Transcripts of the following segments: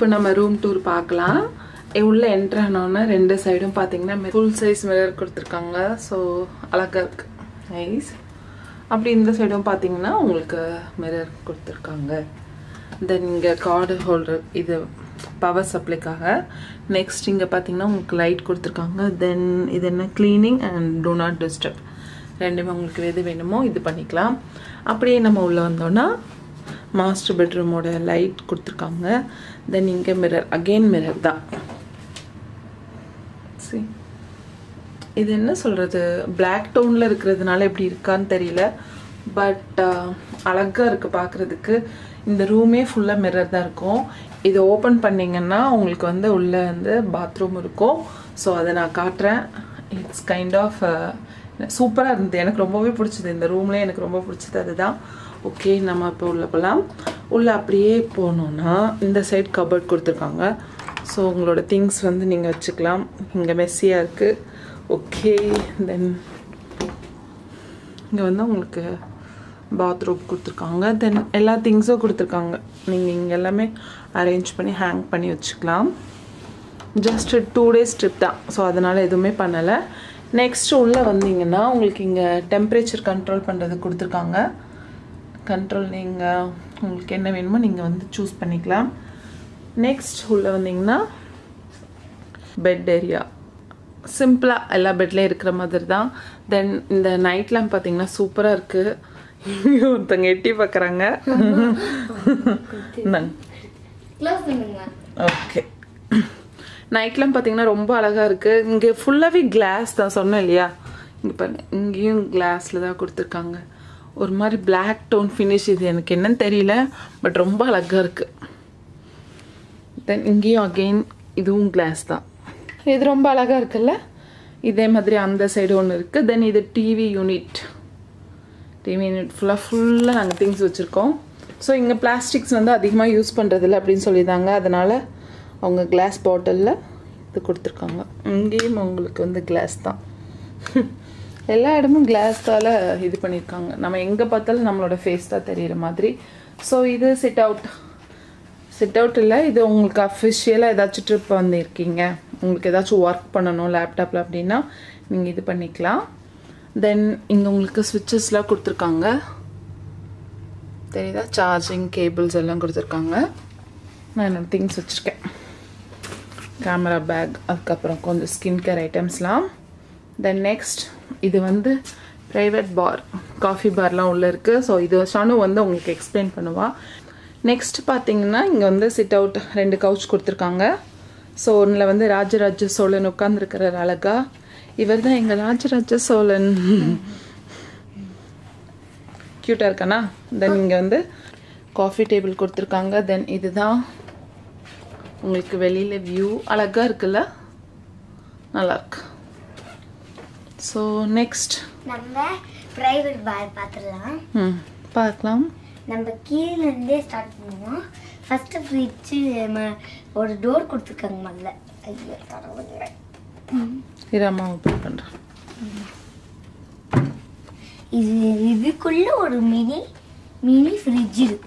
இப்போ நம்ம room tour பார்க்கலாம் உள்ள என்ட்ரு ஆனோன்னா ரெண்டு சைடும் பார்த்தீங்கன்னா ஃபுல் சைஸ் மிரர் கொடுத்துருக்காங்க ஸோ அழகாக இருக்கு நைஸ் அப்படி இந்த சைடும் பார்த்தீங்கன்னா உங்களுக்கு மிரர் கொடுத்துருக்காங்க தென் இங்கே கார்டு ஹோல்டர் இது பவர் சப்ளைக்காக நெக்ஸ்ட் இங்கே பார்த்தீங்கன்னா உங்களுக்கு லைட் கொடுத்துருக்காங்க தென் இது என்ன cleaning and do not disturb ரெண்டுமே உங்களுக்கு எது வேணுமோ இது பண்ணிக்கலாம் அப்படியே நம்ம உள்ளே வந்தோன்னா மாஸ்டர் பெட்ரூமோட லைட் கொடுத்துருக்காங்க தென் இங்கே மிரர் அகெயின் மிரர் தான் see இது என்ன சொல்கிறது Black டோனில் இருக்கிறதுனால எப்படி இருக்கான்னு தெரியல பட் அழகாக இருக்குது பார்க்குறதுக்கு இந்த ரூமே ஃபுல்லாக மிரர் தான் இருக்கும் இதை ஓப்பன் பண்ணிங்கன்னா உங்களுக்கு வந்து உள்ளே வந்து பாத்ரூம் இருக்கும் ஸோ அதை நான் காட்டுறேன் இட்ஸ் கைண்ட் ஆஃப் சூப்பராக இருந்தது எனக்கு ரொம்பவே பிடிச்சது இந்த ரூம்லேயே எனக்கு ரொம்ப பிடிச்சது அதுதான் ஓகே நம்ம இப்போ உள்ளே போகலாம் உள்ளே அப்படியே போனோன்னா இந்த சைடு கபர்ட் கொடுத்துருக்காங்க ஸோ உங்களோட திங்ஸ் வந்து நீங்கள் வச்சுக்கலாம் இங்கே மெஸ்ஸியாக இருக்குது ஓகே தென் இங்கே வந்து உங்களுக்கு பாத்ரூம் கொடுத்துருக்காங்க தென் எல்லா திங்ஸும் கொடுத்துருக்காங்க நீங்கள் இங்கே எல்லாமே அரேஞ்ச் பண்ணி ஹேங் பண்ணி வச்சுக்கலாம் ஜஸ்ட் டூ டேஸ் ட்ரிப் தான் ஸோ அதனால் எதுவுமே பண்ணலை நெக்ஸ்ட் உள்ளே வந்தீங்கன்னா உங்களுக்கு இங்கே டெம்பரேச்சர் கண்ட்ரோல் பண்ணுறது கொடுத்துருக்காங்க கண்ட்ரோல் நீங்கள் உங்களுக்கு என்ன வேணுமோ நீங்கள் வந்து சூஸ் பண்ணிக்கலாம் நெக்ஸ்ட் உள்ளே வந்தீங்கன்னா பெட் ஏரியா சிம்பிளாக எல்லா பெட்லேயும் இருக்கிற மாதிரி தான் தென் இந்த நைட் லேம்ப் பார்த்தீங்கன்னா சூப்பராக இருக்குது இங்கே ஒருத்தங்க எட்டி பார்க்குறாங்க க்ளோஸ் பண்ணுங்க ஓகே நைட்லாம் பார்த்தீங்கன்னா ரொம்ப அழகாக இருக்குது இங்கே ஃபுல்லாகவே கிளாஸ் தான் சொன்னேன் இல்லையா இங்கே பாருங்க இங்கேயும் கிளாஸில் தான் கொடுத்துருக்காங்க ஒரு மாதிரி Black டோன் ஃபினிஷ் இது எனக்கு என்னன்னு தெரியல பட் ரொம்ப அழகாக இருக்குது தென் இங்கேயும் அகெயின் இதுவும் கிளாஸ் தான் இது ரொம்ப அழகாக இருக்குல்ல இதே மாதிரி அந்த சைடு ஒன்று இருக்குது தென் இது டிவி யூனிட் டிவி யூனிட் ஃபுல்லாக ஃபுல்லாக நாங்கள் திங்ஸ் வச்சுருக்கோம் ஸோ இங்கே பிளாஸ்டிக்ஸ் வந்து அதிகமாக யூஸ் பண்ணுறதில்ல அப்படின்னு சொல்லியிருந்தாங்க அதனால் அவங்க கிளாஸ் பாட்டிலில் இது கொடுத்துருக்காங்க இங்கேயும் உங்களுக்கு வந்து கிளாஸ் தான் எல்லா இடமும் கிளாஸால் இது பண்ணியிருக்காங்க நம்ம எங்கே பார்த்தாலும் நம்மளோட ஃபேஸ் தான் தெரியிற மாதிரி ஸோ இது சிட் அவுட் சிட் அவுட் இல்லை இது உங்களுக்கு அஃபிஷியலாக ஏதாச்சும் ட்ரிப் வந்திருக்கீங்க உங்களுக்கு ஏதாச்சும் ஒர்க் பண்ணணும் லேப்டாப்பில் அப்படின்னா நீங்கள் இது பண்ணிக்கலாம் தென் இங்கே உங்களுக்கு ஸ்விட்சஸ்லாம் கொடுத்துருக்காங்க தெரியுதா சார்ஜிங் கேபிள்ஸ் எல்லாம் கொடுத்துருக்காங்க நான் என்னோட திங்ஸ் வச்சுருக்கேன் கேமரா பேக் அதுக்கப்புறம் கொஞ்சம் ஸ்கின் கேர் ஐட்டம்ஸ்லாம் தென் நெக்ஸ்ட் இது வந்து ப்ரைவேட் பார் காஃபி பார்லாம் உள்ளே இருக்குது ஸோ இது ஷானு வந்து உங்களுக்கு எக்ஸ்பிளைன் பண்ணுவா நெக்ஸ்ட் பார்த்தீங்கன்னா இங்கே வந்து சிட் அவுட் ரெண்டு கவுச் கொடுத்துருக்காங்க ஸோ ஒன்றில் வந்து ராஜராஜ சோழன் உட்காந்துருக்கிறார் அழகா இவர் தான் எங்கள் ராஜராஜ சோழன் க்யூட்டாக இருக்கானா தென் இங்கே வந்து காஃபி டேபிள் கொடுத்துருக்காங்க தென் இதுதான் உங்களுக்கு வெளியில் வியூ அழகாக இருக்குல்ல நல்லா இருக்கு ஸோ நெக்ஸ்ட் நம்ம பிரைவேட் பார் பார்த்துடலாம் ம் பார்க்கலாம் நம்ம கீழே இருந்தே ஸ்டார்ட் பண்ணுவோம் ஃபர்ஸ்ட் ஃப்ரிட்ஜு ஒரு டோர் கொடுத்துருக்காங்க முதல்ல ஐயோ தரவில்லை இரு அம்மா ஓப்பன் பண்ணுறேன் இது இதுக்குள்ள ஒரு மினி மினி ஃப்ரிட்ஜ் இருக்கு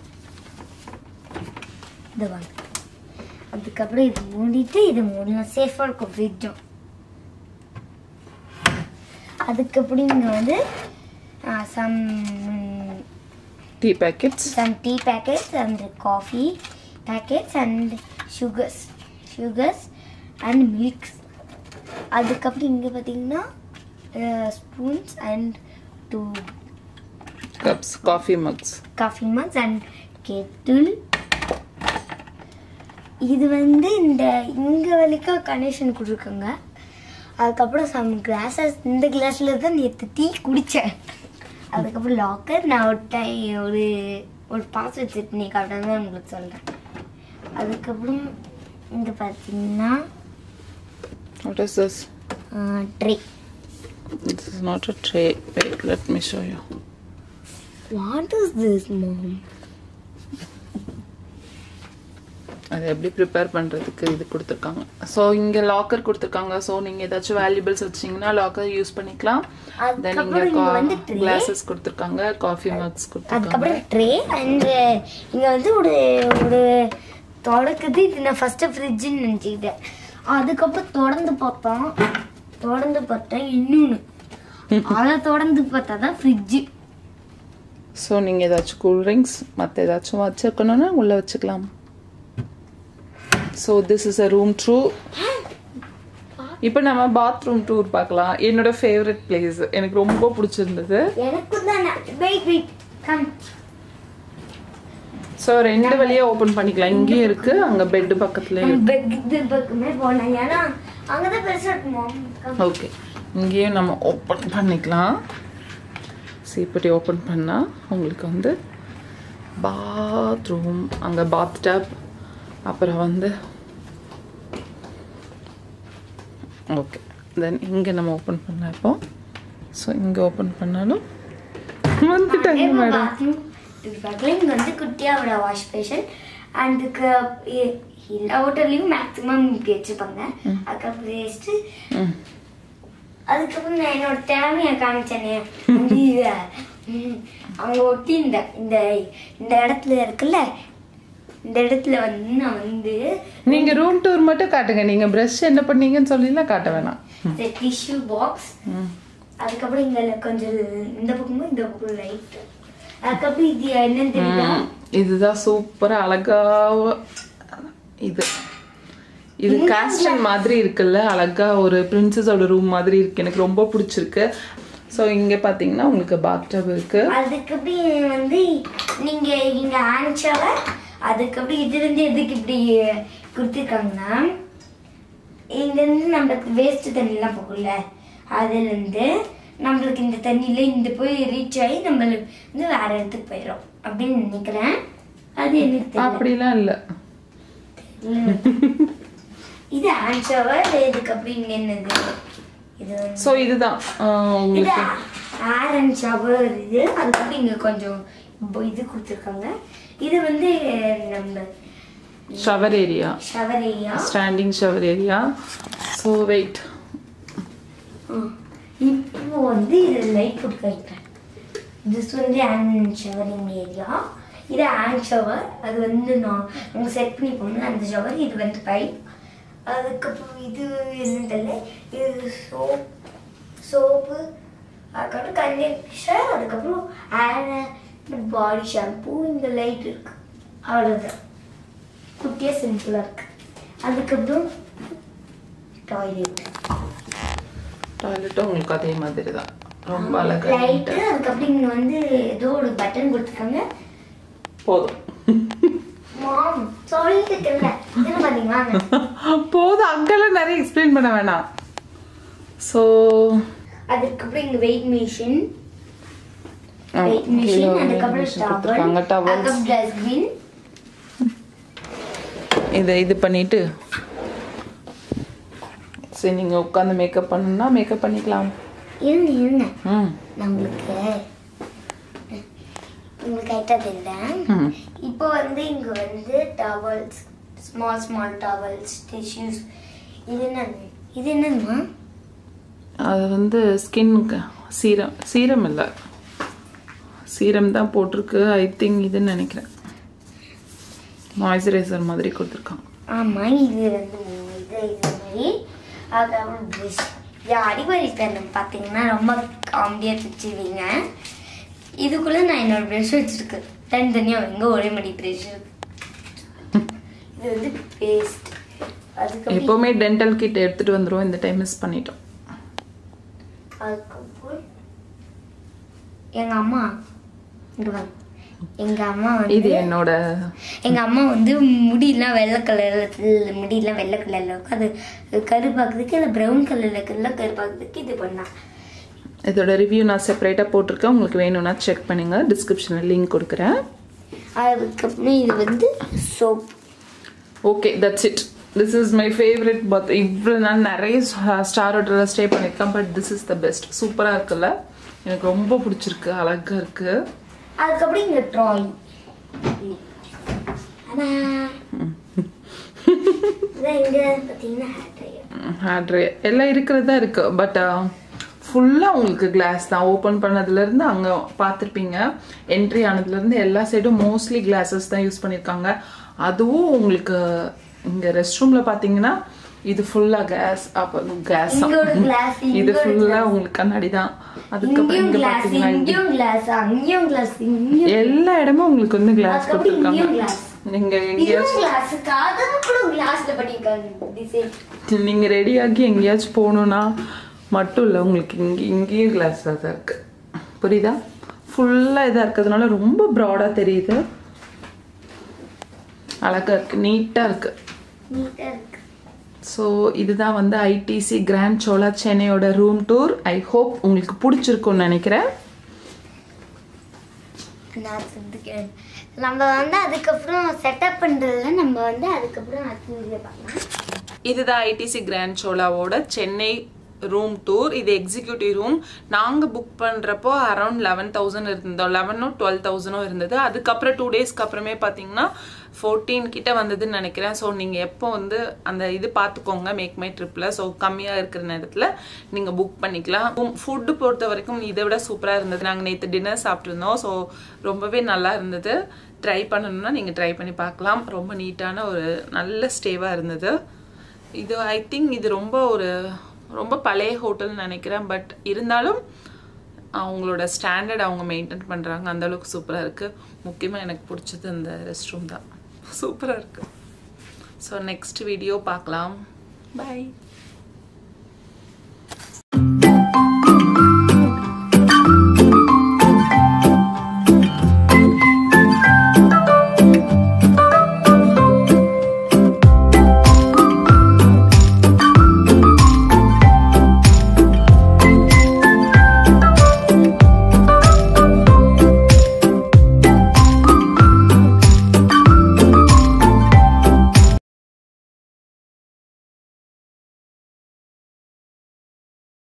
இந்த வாங்க அதுக்கப்புறம் இது மூடிட்டு இது மூடலாம் சேஃபாக இருக்கும் ஃப்ரிட்ஜும் அதுக்கப்புறம் இங்கே வந்து some tea packets some tea packets and coffee packets and sugars sugars and milks அதுக்கப்புறம் இங்கே பார்த்தீங்கன்னா spoons and two cups coffee mugs coffee mugs and kettle இது வந்து இந்த இங்கே வரைக்கும் கனெக்ஷன் கொடுத்துருக்காங்க அதுக்கப்புறம் சம் கிளாஸஸ் இந்த கிளாஸில் தான் நேற்று டீ குடித்தேன் அதுக்கப்புறம் லாக்கர் நான் ஒரு டை ஒரு ஒரு பாஸ் வச்சுட்டு நீ காட்டாம உங்களுக்கு சொல்கிறேன் அதுக்கப்புறம் இங்கே பார்த்தீங்கன்னா what is this tray this is not a tray wait let me show you what is this mom அது எப்படி ப்ரிப்பேர் பண்ணுறதுக்கு இது கொடுத்துருக்காங்க ஸோ இங்கே லாக்கர் கொடுத்துருக்காங்க ஸோ நீங்கள் ஏதாச்சும் வேல்யூபிள்ஸ் வச்சிங்கன்னா லாக்கர் யூஸ் பண்ணிக்கலாம் தென் அதுக்கப்புறம் இங்க வந்து இங்கே tray. கிளாஸஸ் கொடுத்துருக்காங்க காஃபி மக்ஸ் கொடுத்துருக்காங்க அதுக்கப்புறம் ட்ரே அண்ட் இங்கே வந்து ஒரு ஒரு தொடக்குது இது நான் ஃபர்ஸ்ட் ஃப்ரிட்ஜுன்னு நினச்சிக்கிட்டேன் அதுக்கப்புறம் தொடர்ந்து பார்த்தோம் தொடர்ந்து பார்த்தேன் இன்னொன்று அதை தொடர்ந்து பார்த்தா தான் ஃப்ரிட்ஜு ஸோ நீங்கள் ஏதாச்சும் கூல்ட்ரிங்க்ஸ் மற்ற ஏதாச்சும் வச்சுக்கணுன்னா உள்ளே வச்சுக்கலாம் so this is a room two இப்போ நம்ம பாத்ரூம் டூர் பார்க்கலாம் என்னோட ஃபேவரட் பிளேஸ் எனக்கு ரொம்ப பிடிச்சிருந்தது எனக்கும் தான் வெயிட் வெயிட் கம் ஸோ ரெண்டு வழியாக ஓப்பன் பண்ணிக்கலாம் இங்கேயும் இருக்கு அங்கே பெட்டு பக்கத்துலேயும் பெட் இது பக்கமே போனேன் ஏன்னா அங்கே தான் பெருசாக இருக்குமோ கம் ஓகே இங்கேயும் நம்ம ஓப்பன் பண்ணிக்கலாம் ஸோ இப்படி ஓப்பன் பண்ணால் உங்களுக்கு வந்து பாத்ரூம் அங்கே பாத் டப் அப்புறம் வந்து ஓகே தென் இங்கே நம்ம ஓப்பன் பண்ணலாம் இப்போ ஸோ இங்கே ஓப்பன் பண்ணாலும் வந்துட்டாங்க மேடம் பாத்ரூம் இது பக்கத்தில் இங்கே வந்து குட்டியாவோட வாஷ் பேஷன் அதுக்கு எல்லா ஹோட்டல்லையும் மேக்ஸிமம் இப்படி வச்சுப்பாங்க அதுக்கப்புறம் வேஸ்ட்டு ம் அதுக்கப்புறம் நான் என்னோட திறமையை காமிச்சேனே வந்து இத, ம், அவங்க ஒட்டி இந்த இந்த இந்த இடத்துல இருக்குல்ல இந்த இடத்துல வந்து நான் வந்து நீங்கள் ரூம் டூர் மட்டும் காட்டுங்க நீங்கள் ப்ரஷ் என்ன பண்ணீங்கன்னு சொல்லிலாம் காட்ட வேணாம் இந்த டிஷ்யூ பாக்ஸ் ம் அதுக்கப்புறம் இங்க கொஞ்சம் இந்த பக்கமும் இந்த பக்கம் லைட் அதுக்கப்புறம் இது என்னன்னு தெரியுதா ம், இதுதான் சூப்பரா அழகா இது இது காஸ்டல் மாதிரி இருக்குல்ல அழகா ஒரு பிரின்சஸோட ரூம் மாதிரி இருக்கு எனக்கு ரொம்ப பிடிச்சிருக்கு ஸோ இங்க பாத்தீங்கன்னா உங்களுக்கு பாத்டப் இருக்கு அதுக்கப்புறம் வந்து நீங்க இங்க ஆன்சவர் அதுக்கப்புறம் இது வந்து எதுக்கு இப்படி கொடுத்துருக்காங்கன்னா இங்க இருந்து நம்மளுக்கு வேஸ்ட் தண்ணி எல்லாம் போகும்ல அதுல இருந்து நம்மளுக்கு இந்த தண்ணியில இந்த போய் ரீச் ஆகி நம்மளுக்கு வந்து வேற இடத்துக்கு போயிடும் அப்படின்னு நினைக்கிறேன் அது எனக்கு தெரியல. அப்படிலாம் இல்ல இல்ல. இது ஆன்சவர் இதுக்கப்புறம் இங்க என்னது இது வந்து ஸோ இதுதான் ஆஹ், இது உங்களுக்கு ஏர் அண்ட் ஷவர் இது அதுக்கப்புறம் இங்க கொஞ்சம் ப- இது கொடுத்துருக்காங்க இது வந்து நம்ம shower area shower area standing shower area so wait இப்போ வந்து இது லைட் போட்டு வைக்கிறேன் திஸ் வந்து ஹேண்ட் ஷவரிங் ஏரியா இது ஹேண்ட் ஷவர் அது வந்து நான் நம்ம செட் பண்ணி போகணும் அந்த ஷவர் இது வந்து பைப் அதுக்கப்புறம் இது என்னன்னு தெரியல இது சோப் சோப்பு அதுக்கப்புறம் கண்டிஷனர் அதுக்கப்புறம் ஹேர் பாடி ஷாம்பு இந்த லைட் இருக்கு அவ்வளோதான் குட்டியாக சிம்பிளாக இருக்கு அதுக்கப்புறம் டாய்லெட் டாய்லெட்டும் உங்களுக்கு அதே மாதிரி தான் ரொம்ப அழகா லைட்டு அதுக்கப்புறம் இங்க வந்து ஏதோ ஒரு பட்டன் கொடுத்துருக்காங்க போதும் மாம் சொல்லிட்டு இருக்கல என்ன பாத்தீங்களா போதும் அங்கெல்லாம் நிறைய எக்ஸ்பிளைன் பண்ண வேணாம் ஸோ அதுக்கப்புறம் இங்க வெயிட் மிஷின் வெயிட் மிஷின் அதுக்கப்புறம் கொடுத்துருக்காங்க டவல் டவல்ஸ் அதுக்கப்புறம் டஸ்ட்பின் இதை இது பண்ணிட்டு சரி நீங்கள் உட்காந்து மேக்கப் பண்ணணும்னா மேக்கப் பண்ணிக்கலாம் இருங்க இருங்க ம் நம்மளுக்கு உங்களுக்கு கைட்டா தெரியல ம் இப்போ வந்து இங்க வந்து towels small small towels tissues இது என்னது இது என்னதுமா அது வந்து ஸ்கின்னுக்கு சீரம் சீரம் இல்லை சீரம் தான் போட்டிருக்கு ஐ திங்க் இதுன்னு நினைக்கிறேன் மாய்ஸ்சரைசர் மாதிரி கொடுத்துருக்காங்க ஆமா இது வந்து மூ- இது இது மாதிரி அதுக்கப்புறம் ப்ரஷ் இது அடிவரி பெண்ணம் பார்த்தீங்கன்னா ரொம்ப காமெடியாக பிடிச்சிருவீங்க இதுக்குள்ள நான் என்னோட ப்ரஷ் வச்சிருக்கேன் தனித்தனியாக எங்க ஒரே மாதிரி ப்ரஷ் இருக்கு இது வந்து பேஸ்ட் அதுக்கப்புறம் எப்போவுமே டென்டல் கிட் எடுத்துகிட்டு வந்துருவோம் இந்த டைம் மிஸ் பண்ணிட்டோம் அதுக்கப்புறம் எங்க அம்மா இங்க வாங்க எங்க அம்மா இது வந்து என்னோட எங்க அம்மா வந்து முடியெல்லாம் வெள்ளை கலர்ல முடியெல்லாம் வெள்ளை கலர்ல இருக்கும் அது கருப்பாக்குறதுக்கு இல்லை ப்ரௌன் கலர்ல இருக்குல்ல கருப்பாக்குறதுக்கு இது பண்ணா இதோட ரிவ்யூ நான் செப்பரேட்டாக போட்டிருக்கேன் உங்களுக்கு வேணும்னா செக் பண்ணுங்க டிஸ்கிரிப்ஷனில் லிங்க் கொடுக்குறேன் அதுக்கப்புறம் இது வந்து soap okay that's it this is my favourite but இவ்வளோ நான் நிறைய ஸ்டார் ஹோட்டலில் ஸ்டே பண்ணியிருக்கேன் but this is the best சூப்பராக இருக்குல்ல எனக்கு ரொம்ப பிடிச்சிருக்கு அழகாக இருக்குது அதுக்கப்புறம் இங்க ட்ராய் இங்க பார்த்தீங்கன்னா ஹேர் ட்ரையர் ஹேர் ட்ரை எல்லாம் இருக்கிறது தான் இருக்குது பட் ஃபுல்லாக உங்களுக்கு கிளாஸ் தான் ஓப்பன் பண்ணதுலேருந்து அங்கே பார்த்துருப்பீங்க என்ட்ரி ஆனதுலேருந்து எல்லா சைடும் மோஸ்ட்லி கிளாஸஸ் தான் யூஸ் பண்ணியிருக்காங்க அதுவும் உங்களுக்கு இங்கே ரெஸ்ட் ரூமில் பார்த்தீங்கன்னா இது ஃபுல்லாக கேஸ் அப்போ கேஸ் இங்க ஒரு glass, இங்க இது ஒரு ஃபுல்லாக உங்களுக்கு கண்ணாடி தான் அதுக்கப்புறம் இங்கேயும் இங்கே கிளாஸ் பார்த்தீங்கன்னா இங்க இங்கேயும் கிளாஸ் அங்கேயும் கிளாஸ் இங்கேயும் எல்லா இடமும் உங்களுக்கு வந்து கிளாஸ் அதுக்கப்புறம் கொடுத்துருக்காங்க இங்கேயும் glass. நீங்க இதுவும் எங்கேயாச்சும் கிளாஸ் காதல் கூட கிளாஸ்ல பண்ணிருக்காங்க டிசைன் நீங்க ரெடியாகி எங்கேயாச்சும் போகணும்னா மட்டும் இல்லை உங்களுக்கு இங்கே இங்கேயும் கிளாஸ் தான் இருக்கு புரியுதா ஃபுல்லாக இதாக இருக்கிறதுனால ரொம்ப ப்ராடாக தெரியுது அழகா இருக்கு நீட்டாக இருக்கு நீட்டா இருக்கு ஸோ இதுதான் வந்து ஐடிசி கிராண்ட் சோலா சென்னையோட ரூம் டூர் ஐ ஹோப் உங்களுக்கு பிடிச்சிருக்கும்னு நினைக்கிறேன் நான் சொல்லிருக்கேன் நம்ம வந்து அதுக்கப்புறம் செட்டப் பண்றதுல நம்ம வந்து அதுக்கப்புறம் அடுத்த வீடியோ பார்க்கலாம் இதுதான் ஐடிசி கிராண்ட் சோலாவோட சென்னை ரூம் டூர் இது எக்ஸிக்யூட்டிவ் ரூம் நாங்கள் புக் பண்ணுறப்போ அரௌண்ட் லெவன் தௌசண்ட் இருந்தோம் லெவனோ டுவெல் தௌசண்டோ இருந்தது அதுக்கப்புறம் டூ டேஸ்க்கு அப்புறமே பார்த்தீங்கன்னா ஃபோர்டீன் கிட்ட வந்ததுன்னு நினைக்கிறேன் ஸோ நீங்கள் எப்போ வந்து அந்த இது பார்த்துக்கோங்க மேக் மை ட்ரிப்பில் ஸோ கம்மியாக இருக்கிற நேரத்தில் நீங்கள் புக் பண்ணிக்கலாம் ஃபுட்டு பொறுத்த வரைக்கும் இதை விட சூப்பராக இருந்தது நாங்கள் நேற்று டின்னர் சாப்பிட்ருந்தோம் ஸோ ரொம்பவே நல்லா இருந்தது ட்ரை பண்ணணும்னா நீங்கள் ட்ரை பண்ணி பார்க்கலாம் ரொம்ப நீட்டான ஒரு நல்ல ஸ்டேவாக இருந்தது இது ஐ திங்க் இது ரொம்ப ஒரு ரொம்ப பழைய ஹோட்டல்னு நினைக்கிறேன் பட் இருந்தாலும் அவங்களோட ஸ்டாண்டர்ட் அவங்க மெயின்டைன் பண்ணுறாங்க அந்த அளவுக்கு சூப்பராக இருக்குது முக்கியமாக எனக்கு பிடிச்சது அந்த ரெஸ்ட் ரூம் தான் சூப்பராக இருக்குது ஸோ நெக்ஸ்ட் வீடியோ பார்க்கலாம் பை